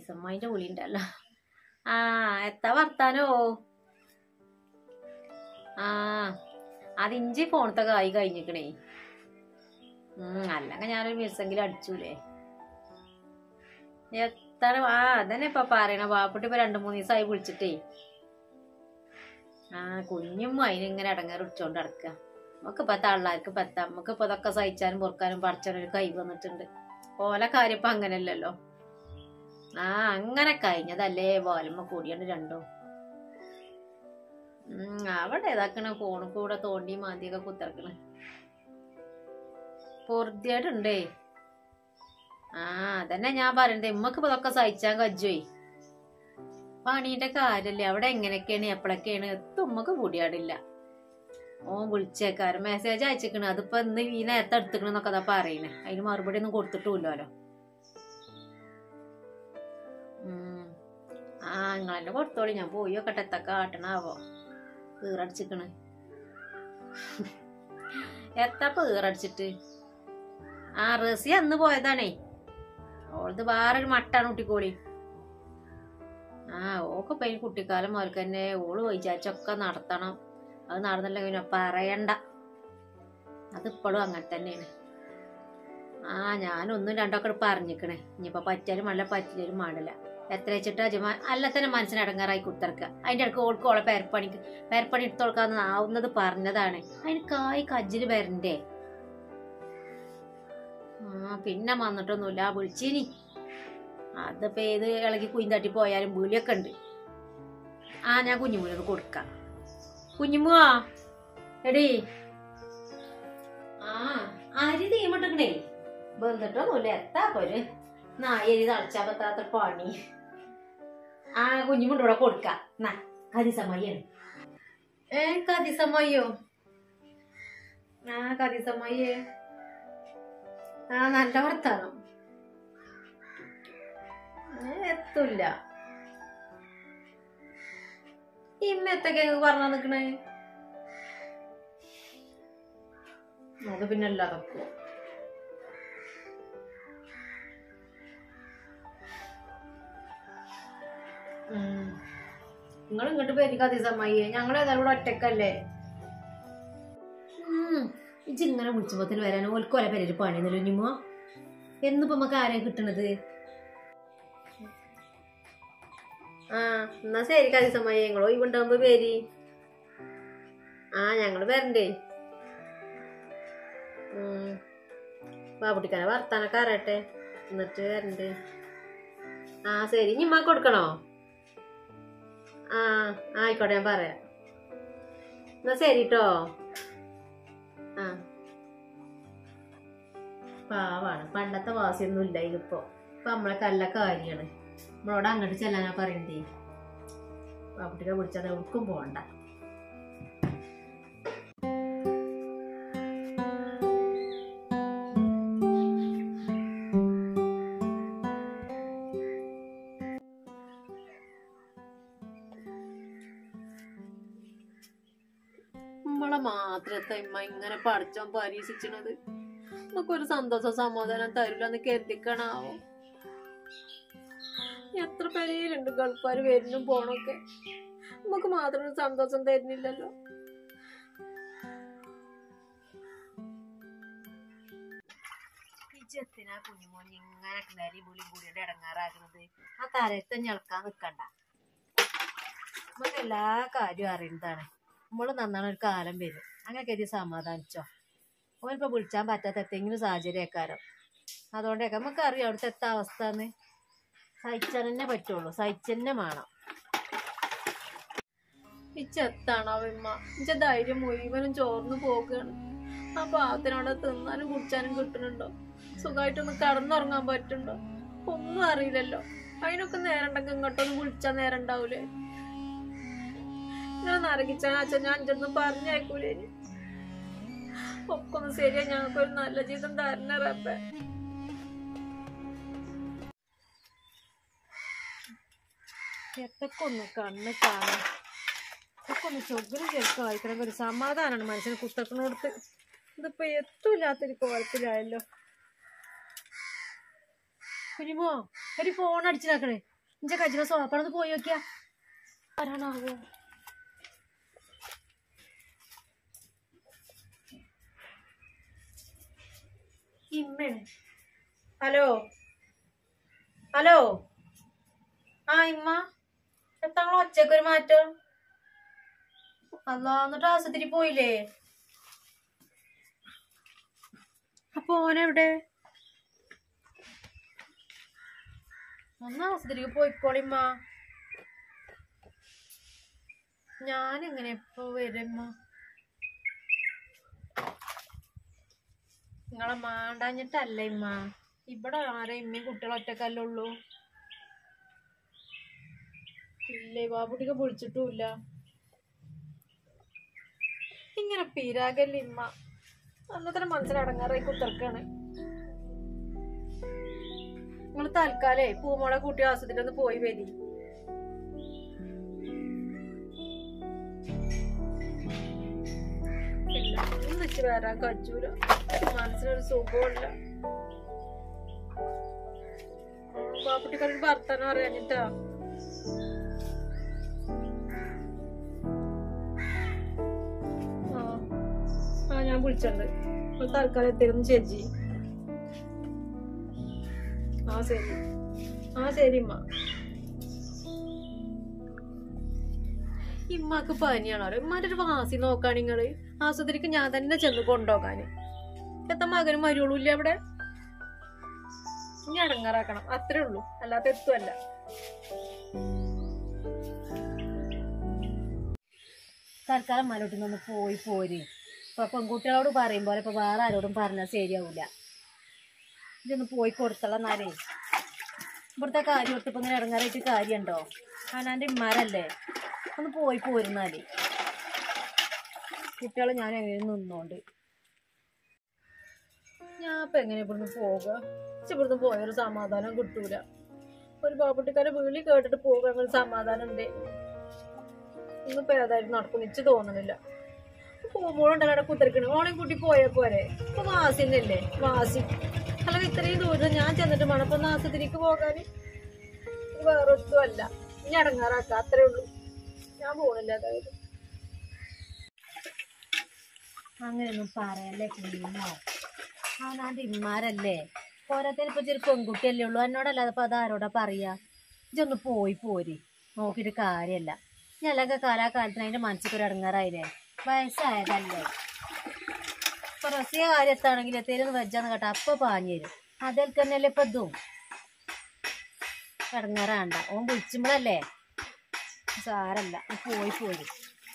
കതിസമ്മതിന്റെ വിളി ഉണ്ടല്ലോ ആ എത്താ വർത്താനോ ആ അത് ഇഞ്ചി ഫോണത്തെ കായ് കഴിഞ്ഞിക്കണേ ഉം അല്ലെങ്കിൽ ഞാനൊരു മിസ്സെങ്കിലും അടിച്ചൂലേ എത്ര ആ അതന്നെ ഇപ്പൊ പറയണ പാപ്പുട്ടി ഇപ്പൊ രണ്ടു മൂന്ന് ദിവസമായി വിളിച്ചിട്ടേ ആ കുഞ്ഞും അതിനിങ്ങനെ ഇടങ്ങേറ് ഇടിച്ചോണ്ട് നടക്കുക നമുക്കിപ്പോ തള്ളാർക്ക് പത്ത നമുക്കിപ്പോ ഇതൊക്കെ സഹിച്ചാനും പൊറുക്കാനും പഠിച്ചാനും കൈ വന്നിട്ടുണ്ട് ഓല കാര്യം ഇപ്പൊ അങ്ങനെയല്ലല്ലോ ആ അങ്ങനെ കഴിഞ്ഞതല്ലേ പോലമ്മ കൂടിയാണ് രണ്ടും ഉം അവിടെ ഏതാക്കണ ഫോണിൽ കൂടെ തോണ്ടി മാന്തിയൊക്കെ കുത്തിറക്കണ പൊറുതിയായിട്ടുണ്ടേ ആ അതന്നെ ഞാൻ പറയണ്ടേ ഉമ്മക്ക് ഇപ്പൊ ഇതൊക്കെ സഹിച്ചാൻ കജ്ജോയി പണീന്റെ കാര്യല്ലേ അവിടെ എങ്ങനെയൊക്കെയാണ് എപ്പോഴൊക്കെയാണ് എത്തും ഉമ്മക്ക് കൂടിയാടില്ല ഓൻ വിളിച്ചേക്കാരും മെസ്സേജ് അയച്ചിക്കണ് അതിപ്പോ ഇന്ന് ഈ നേരത്തെ എടുത്തിക്കണെന്നൊക്കെ അതാ പറയണേ അതിന് മറുപടി ഒന്നും കൊടുത്തിട്ടുമില്ലല്ലോ ഉം. ആ നിങ്ങളെന്നെ കൊടുത്തോളി ഞാൻ പോയി നോക്കട്ടെ എത്ത കാട്ടണാവോ ഈറടിച്ചിക്കണ് എത്തപ്പ ഈറടിച്ചിട്ട് ആ റസി അന്ന് പോയതാണേ ഓളത് വേറൊരു മട്ടാണ് കുട്ടിക്കോളി ആ ഓക്കിപ്പോ ഈ കുട്ടിക്കാലം മുതൽക്ക് തന്നെ ഓള് വിചാരിച്ചൊക്കെ നടത്തണം അത് നടന്നില്ല പിന്നെ പറയണ്ട അതിപ്പോഴും അങ്ങനെ തന്നെയാണ് ആ ഞാനൊന്നും രണ്ടൊക്കെ പറഞ്ഞിക്കണേ ഇനിയിപ്പോ പറ്റിയാലും നല്ല പറ്റിയാലും മാടില്ല എത്ര വെച്ചിട്ട് അജമാ അല്ല തന്നെ മനസ്സിന് അടങ്ങാറായി കുത്തിറക്കുക അതിന്റെ ഇടയ്ക്ക് ഓൾക്ക് ഓളെ പേരപ്പണിക്ക് പേരപ്പണി എടുത്തോളക്കാന്ന് ആവുന്നത് പറഞ്ഞതാണ് അതിന് കായ് കജ്ജില് വരണ്ടേ ആ പിന്നെ വന്നിട്ടൊന്നുമില്ല വിളിച്ചിനി അതിപ്പോ ഏത് ഇളകി കുയിന്തട്ടി പോയാലും വിളിയൊക്കെ ഉണ്ട് ആ ഞാൻ കുഞ്ഞുമൂനോട് കൊടുക്കാം കുഞ്ഞുമ്മോ എടി ആ അരി തീമട്ടേ ബന്ധിട്ടൊന്നുമില്ല എത്താ പോര് നായരി തളച്ചാ പറ്റാത്ത പണി ആ കുഞ്ഞുമുണ്ട് ഇവിടെ കൊടുക്കാം നാ കതിസമ്മയ്യാണ് ഏ കതിസമ്മയ്യോ ആ കതിസമ്മയ്യേ ആ നല്ല വർത്താനം ഏ, എത്തൂല്ല ഇമ്മ എത്തൊക്കെ പറഞ്ഞാ നിക്കണേ അത് പിന്നെ അല്ലാതൊക്കെ നിങ്ങൾ ഇങ്ങോട്ട് പേരിക്ക് അതിസമ്മായി ഞങ്ങൾ ഏതായാലും ഇവിടെ ഒറ്റക്കല്ലേ ഇജ്ജ് ഇങ്ങനെ വിളിച്ചപ്പോത്തിന് വരാൻ ഓൽക്കൊല പേര് പണിയെന്നല്ലോ ഇനിമോ എന്നിപ്പോ നമുക്ക് ആരെയും കിട്ടണത് ആ എന്നാ ശരി കതിസമ്മായി ഞങ്ങൾ ഒഴിവുണ്ടാകുമ്പോ പേര് ആ ഞങ്ങള് വരണ്ടേ ഉം. ബാബുട്ടിക്കാനെ വർത്താനൊക്കെ അറിയട്ടെ എന്നിട്ട് വരണ്ട് ആ ശരി ഇനി ഉമ്മാക്ക് കൊടുക്കണോ ആ ആയിക്കോട്ടെ ഞാൻ പറയാം എന്നാ ശരി കേട്ടോ ആ പാവാണ് പണ്ടത്തെ വാസിയൊന്നും ഇല്ല ഇതിപ്പോ ഇപ്പൊ നമ്മളെ കല്ല കാര്യാണ് നമ്മളോട് അങ്ങോട്ട് ചെല്ലാനാ പറയണ്ടേ ബാബുട്ടിനെ വിളിച്ചാൽ എവിടേക്കും പോണ്ട നമ്മളെ മാത്രത്തെ ഇമ്മ ഇങ്ങനെ പഠിച്ചോൻ പരീക്ഷിച്ചണത് നമുക്കൊരു സന്തോഷം സമാധാനം തരില്ലെന്ന് കരുതിക്കണാവോ എത്ര പേരുണ്ട് ഗൾഫാര് വരുന്നും പോണൊക്കെ നമുക്ക് മാത്രം ഒരു സന്തോഷം തരുന്നില്ലല്ലോ ചെത്തിനാ കുഞ്ഞുമോൻ ഇങ്ങനെ കിണരി പുളി പുളിയുടെ ഇടങ്ങാറാകുന്നത് ആ തലത്തെ ഞെളക്കാൻ നിക്കണ്ട നമുക്ക് എല്ലാ കാര്യവും അറിയുന്നതാണ് നമ്മള് നന്നാണ് ഒരു കാലം വരും അങ്ങനെ കരുതി സമാധാനിച്ചോ ഓനിപ്പോ വിളിച്ചാൻ പറ്റാത്ത എന്തെങ്കിലും സാഹചര്യക്കാരോ അതുകൊണ്ടൊക്കെ നമുക്ക് അറിയാം അവിടുത്തെ എത്ത അവസ്ഥ എന്ന് സഹിച്ചാൽ തന്നെ പറ്റുള്ളൂ സഹിച്ചന്നെ വേണം ഇച്ചെത്താണോ ഇമ്മ ഇച്ച ധൈര്യം മുഴുവനും ചോർന്നു പോകുകയാണ് ആ പാവത്തിനോടെ തിന്നാനും കുടിച്ചാനും കിട്ടുന്നുണ്ടോ സുഖമായിട്ടൊന്ന് കടന്നുറങ്ങാൻ പറ്റുന്നുണ്ടോ ഒന്നും അറിയില്ലല്ലോ അതിനൊക്കെ നേരം ഉണ്ടെങ്കിൽ ഇങ്ങോട്ടൊന്ന് വിളിച്ചാൽ നേരം ഉണ്ടാവൂലേ ഞാൻ നരകിച്ചാൻ അച്ഛൻ ഞാൻ ചെന്ന് പറഞ്ഞേക്കൂലേ ഇനി. ഒക്കെ ഒന്ന് ശരിയാ ഞങ്ങൾക്ക് ഒരു നല്ല ജീവിതം തരണ റബ്ബേ എത്തൊക്കെ ഒന്ന് കണ്ണ് കാണാം ഒക്കെ ഒന്ന് ചൊഗ്ഗലും ചെറുക്ക വായിക്കണമെങ്കിൽ ഒരു സമാധാനമാണ് മനുഷ്യന് കുത്തക്കണോടത്ത് ഇതിപ്പോ എത്തൂല്ലാത്തൊരു കോലത്തിലായല്ലോ കുഞ്ഞുമോ ഒരു ഫോൺ അടിച്ചിലാക്കണേ ഇഞ്ചെ കജിമ സോപ്പാണെന്ന് പോയി നോക്കിയാ ആരാണാവോ ഇമ്മയാണ് ഹലോ ഹലോ ആ ഇമ്മ എത്താങ്ങളെ ഒച്ചക്കൊരു മാറ്റം അല്ലാ എന്നിട്ട് ആശുപത്രി പോയില്ലേ അപ്പൊ ഓനെവിടെ ഒന്ന് ആശുപത്രിക്ക് പോയിക്കോളിമ്മ ഞാൻ എങ്ങനെ എപ്പോ വരുമ്മ നിങ്ങളെ മാണ്ടാഞ്ഞിട്ടല്ല ഇമ്മ ഇവിടെ ആരെ ഇമ്മയും കുട്ടികളും ഒറ്റക്കല്ലേ ഉള്ളൂ ഇല്ലേ ബാബുട്ടിക്ക് വിളിച്ചിട്ടുമില്ല ഇങ്ങനെ പീരാകല്ലേ ഇമ്മ അന്നത്തെ മനസ്സിലടങ്ങാറായി കുത്തർക്കാണ് നിങ്ങൾ തൽക്കാലേ പൂമോളെ കൂട്ടി ആസ്വദിച്ചിട്ട് ഒന്ന് പോയി വരി ഇല്ല ഒന്നും വെച്ച് വരാൻ കജൂല മനസ്സിനൊരു സുഖമില്ല ബാപ്പുട്ടിക്കാരൊരു വർത്താനം അറിയാഞ്ഞിട്ടാ ആ ആ ഞാൻ വിളിച്ചിട്ടുണ്ട് ഇപ്പോൾ തൽക്കാലം എത്തിയിരുന്നു ചേച്ചി ആ ശരി ആ ശരി ഇമ്മ ഇമ്മക്ക് പനിയാണോ ഇമ്മാന്റെ ഒരു വാസി നോക്കാ നിങ്ങള് ആസ്വദിക്ക് ഞാൻ തന്നെ ചെന്ന് കൊണ്ടുപോകാന് എത്ത മകനും മരുള്ളൂ ഇല്ല അവിടെ ഇനി അടങ്ങാറാക്കണം അത്രേ ഉള്ളൂ അല്ലാത്ത എത്തുമല്ല തൽക്കാലം മലോട്ടിൽ നിന്ന് പോയി പോര് ഇപ്പൊ പെൺകുട്ടികളോട് പറയും പോലെ ഇപ്പൊ വേറെ ആരോടും പറഞ്ഞാൽ ശരിയാവൂല ഇതൊന്ന് പോയി കൊടുത്തള എന്നാലേ ഇവിടുത്തെ കാര്യം ഒട്ടിപ്പോ ഇങ്ങനെ ഇറങ്ങാറായിട്ട് കാര്യമുണ്ടോ ആനാന്റെ ഇമ്മാരല്ലേ ഒന്ന് പോയി പോരുന്നാല് കുട്ടികൾ ഞാൻ എങ്ങനെ നിന്നോണ്ട് ഞാൻ ഇപ്പൊ എങ്ങനെ ഇവിടുന്ന് പോവുക ഇച്ച് ഇവിടുന്ന് പോയൊരു സമാധാനം കിട്ടൂല ഒരു പാവപ്പെട്ടിക്കാരെ വിളി കേട്ടിട്ട് പോകാൻ ഒരു സമാധാനം ഉണ്ട് ഇന്നിപ്പോ ഏതായാലും നടക്കും ഇച്ച് തോന്നണില്ല പോകുമ്പോഴുണ്ടല്ലോ അവിടെ കുത്തിരിക്കണേ ഓണയും കൂട്ടി പോയാ പോരെ ഇപ്പൊ വാസി തന്നെയല്ലേ വാസി അല്ലെങ്കിൽ ഇത്രയും ദൂരം ഞാൻ ചെന്നിട്ട് വേണം ഇപ്പൊ നാസത്തിലേക്ക് പോകാൻ വേറെ ഒന്നും അല്ല ഇനി അടങ്ങാറാക്ക അത്രേ ഉള്ളൂ ഞാൻ പോണില്ല അതായത് അങ്ങനെയൊന്നും പറയല്ലേ കുഞ്ഞോ അവനാന്റെ ഇമ്മാരല്ലേ പോരാത്തതിന് ഇപ്പൊ ചെറു പെൺകുട്ടിയല്ലേ ഉള്ളൂ എന്നോടല്ലാതെ ഇപ്പൊ അതാരോടാ പറയാ ഇതൊന്ന് പോയി പോര് നോക്കിയിട്ട് കാര്യല്ല ഞല്ലൊക്കെ കാലാകാലത്തിന് അതിന്റെ മനസ്സിൽ ഒരു ഇടങ്ങാറായില്ലേ വയസ്സായതല്ലേ ഇപ്പൊ റസിയ കാര്യത്താണെങ്കിൽ എത്തേലും വെജാന്ന് കേട്ടോ അപ്പൊ പാഞ്ഞു തരും അതിൽ തന്നെയല്ലേ ഇപ്പൊ ഇതും ഇടങ്ങാറാണ്ട ഓൻ വിളിച്ചുമ്പോഴല്ലേ സാരല്ല പോയി പോയി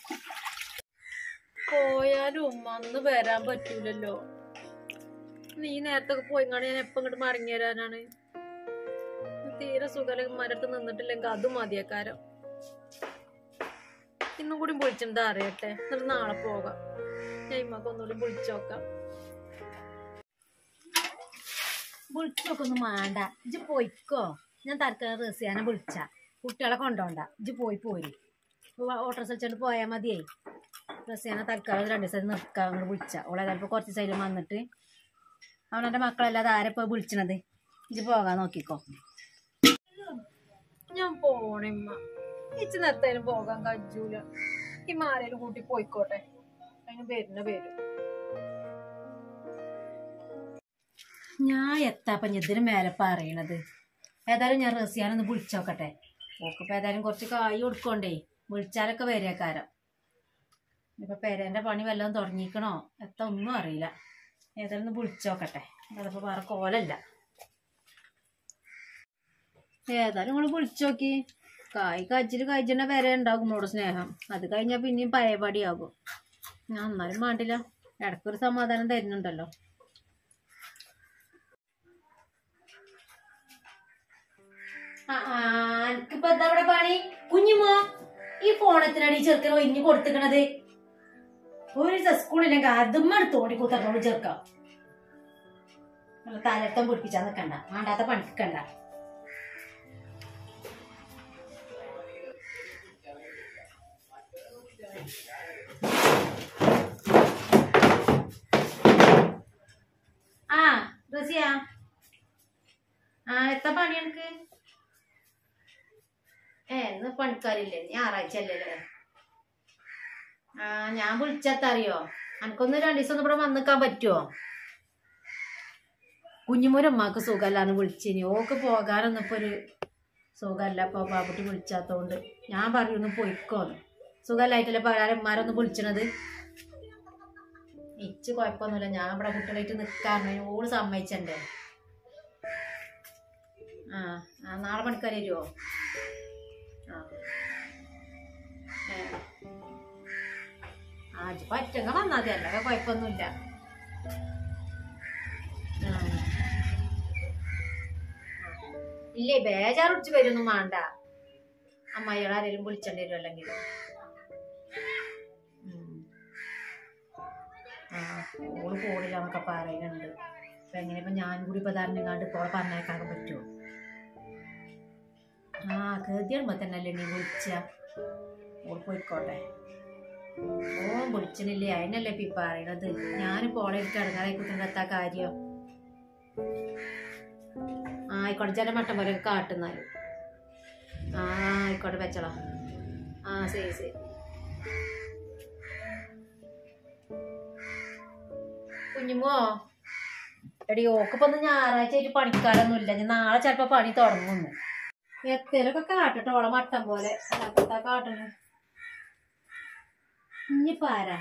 പോയാലും ഉമ്മ അന്ന് വരാൻ പറ്റൂലല്ലോ നീ നേരത്തെ പോയിങ്ങാണ്ട് ഞാൻ എപ്പം ഇങ്ങോട്ട് മടങ്ങി വരാനാണ് തീരെ സുഖല മരത്ത് നിന്നിട്ടില്ലെങ്കിൽ അതും മതിയക്കാരം ഇന്നും കൂടി വിളിച്ചിട്ടുണ്ടാ അറിയട്ടെ എന്നിട്ട് നാളെ പോകാം ഞാൻ ഇമ്മക്ക് ഒന്നുകൂടി വിളിച്ചു നോക്കാം വിളിച്ചു നോക്കൊന്നും വേണ്ട ഇജ്ജ് പോയിക്കോ ഞാൻ തൽക്കാലം റസിയാനെ വിളിച്ച കുട്ടികളെ കൊണ്ടോണ്ട ഇജ്ജ് പോയി പോരി ഓട്ടോ വെച്ചോണ്ട് പോയാൽ മതിയേ റസിയാനെ തൽക്കാലം രണ്ട് ദിവസം നിൽക്കാൻ അങ്ങോട്ട് വിളിച്ച ഓളെ ചിലപ്പോൾ കുറച്ച് സൈഡിൽ വന്നിട്ട് അവനെൻ്റെ മക്കളല്ലാതെ ആരെപ്പോ വിളിച്ചണത് ഇജ്ജ് പോകാൻ നോക്കിക്കോ ഞാൻ പോണിമ്മ ഇച്ച് നിർത്താനും പോകാൻ കജൂല ഈ മാരേലും കൂട്ടി പോയിക്കോട്ടെ അതിന് വരുന്ന വരും ഞാൻ എത്താപ്പം ഇതിന് മേലെ പറയണത് ഏതായാലും ഞാൻ റസിയാനൊന്ന് വിളിച്ചോക്കട്ടെ ഓക്കിപ്പോ ഏതായാലും കുറച്ച് കായ് കൊടുക്കണ്ടേ വിളിച്ചാലൊക്കെ വരേക്കാരം ഇപ്പൊ പെരേന്റെ പണി വല്ലതും തുടങ്ങിക്കണോ എത്ത ഒന്നും അറിയില്ല ഏതായാലും ഒന്ന് വിളിച്ചോക്കട്ടെ അതിപ്പോ വേറെ കോലല്ല ഏതായാലും നിങ്ങൾ വിളിച്ചോക്കി കായ് കച്ചിൽ കഴിച്ചിട്ട് വരെ ഉണ്ടാകും മോടെ സ്നേഹം അത് കഴിഞ്ഞാൽ പിന്നെയും പഴയപടിയാകും ഞാൻ എന്നാലും വേണ്ടില്ല ഇടയ്ക്കൊരു സമാധാനം തരുന്നുണ്ടല്ലോ എനിക്കിപ്പോ എന്താ ഇവിടെ പണി കുഞ്ഞുമോ ഈ ഫോണത്തിനാണ് ഈ ചെറുക്കൻ ഒഴിഞ്ഞു കൊടുത്തിക്കണത് ഒരു സ്കൂളില്ലെങ്കിൽ അതും തോടി കൂത്തറോട് ചെറുക്കാം തലട്ടം പൊടിപ്പിച്ചാ നിക്കണ്ട വേണ്ടാത്ത പണിക്കണ്ട ആ റസിയ ആ എത്ര പണി എനിക്ക് ഞായറാഴ്ച അല്ലേ ആ ഞാൻ വിളിച്ചത്തറിയോ അനക്കൊന്ന് രണ്ടു ദിവസം ഒന്ന് ഇവിടെ വന്നിക്കാൻ പറ്റുമോ കുഞ്ഞുമൂരമ്മക്ക് സുഖമല്ലാന്ന് വിളിച്ചിനി ഓക്ക് പോകാനൊന്നും ഇപ്പൊ ഒരു സുഖമല്ല ഇപ്പൊ ബാബുട്ടി വിളിച്ചാത്തോണ്ട് ഞാൻ പറയുന്നു പോയിക്കോന്ന് സുഖമല്ലായിട്ടല്ലേ പരാരന്മാരൊന്ന് വിളിച്ചണത് ഇച്ച് കുഴപ്പമൊന്നുമില്ല ഞാൻ ഇവിടെ കുട്ടികളായിട്ട് നിൽക്കാറുണ്ട് ഓള് സമ്മതിച്ചണ്ടേ ആ ആ നാളെ പണിക്കാർ വരുമോ ആ ഏ. ആ ഇജ്ജ് പറ്റുക വന്നാൽ മതി അല്ലാതെ കുഴപ്പമൊന്നുമില്ല ആ. ഇല്ലേ ബേജാറ് പിടിച്ച് വരുമൊന്നും വേണ്ട അമ്മായികൾ ആരെങ്കിലും വിളിച്ചേണ്ടി വരും അല്ലെങ്കിൽ ഉം. ആ ഓള് പോണില്ല എന്നൊക്കെ പറയുന്നുണ്ട് അപ്പൊ എങ്ങനെ ഇപ്പൊ ഞാൻ കൂടി ഇപ്പൊ ധാരണക്കാണ്ട് ഇപ്പോൾ പറഞ്ഞേക്കാൻ പറ്റുമോ ആ കേതിയാകുമ്പോ തന്നെ അല്ലേ നീ വിളിച്ച ഓള് പോയിക്കോട്ടെ ഓ വിളിച്ചണില്ലേ അതിനല്ലേ ഇപ്പൊ ഈ പറയണത് ഞാനിപ്പോ ഓളെ എനിക്ക് ഇടങ്ങാറായി കുത്തുണ്ടെത്താ കാര്യം ആ ആയിക്കോട്ടെ ചില മട്ടം പോലെ കാട്ടുന്നാലും ആ ആയിക്കോട്ടെ വെച്ചളാ ആ ശരി ശരി കുഞ്ഞുമോ എടി ഓക്കിപ്പോ ഒന്ന് ഞായറാഴ്ച ആയിട്ട് പണിക്കാരൊന്നും ഇല്ല ഞാൻ നാളെ ചിലപ്പോ പണി തുടങ്ങുന്നു എത്തേലൊക്കെ കാട്ടട്ടെ ഓളെ മട്ടം പോലെ അല്ലാത്ത കാട്ടണ ഇനിയിപ്പോ ആരാ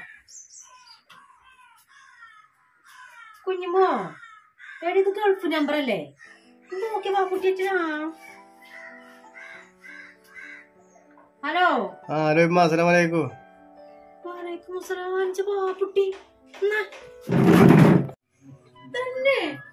കുഞ്ഞുമോ എടി ഇത് ഗൾഫ് നമ്പർ അല്ലേ ഇത് നോക്കി വാ കുട്ടിയാ ഹലോ ആ ഹലോ ഉമ്മ അസ്സലാമു അലൈക്കും വാലേക്കും അസ്സലാം അഞ്ച് പാപ്പുട്ടി എന്നാ. തന്നെ